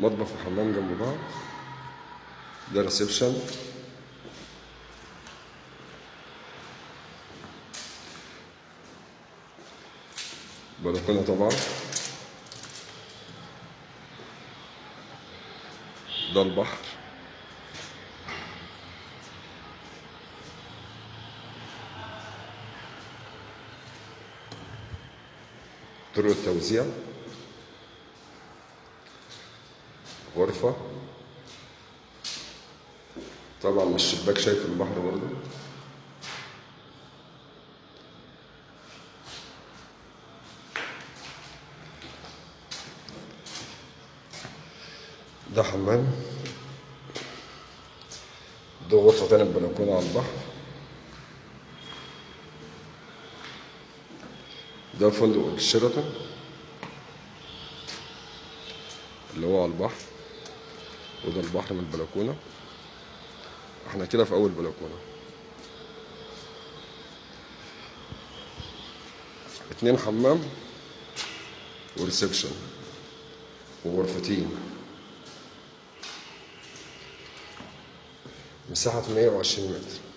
مطبخ وحمام جنب بعض ده ريسبشن بلكونة طبعا ده البحر طرق التوزيع غرفة طبعا من الشباك شايف البحر برضه ده حمام ده غرفة تانية بلكونة على البحر ده فندق الشيراتون اللي هو على البحر وده البحر من البلكونة احنا كده في أول بلكونة اتنين حمام وريسبشن وغرفتين مساحة 120 متر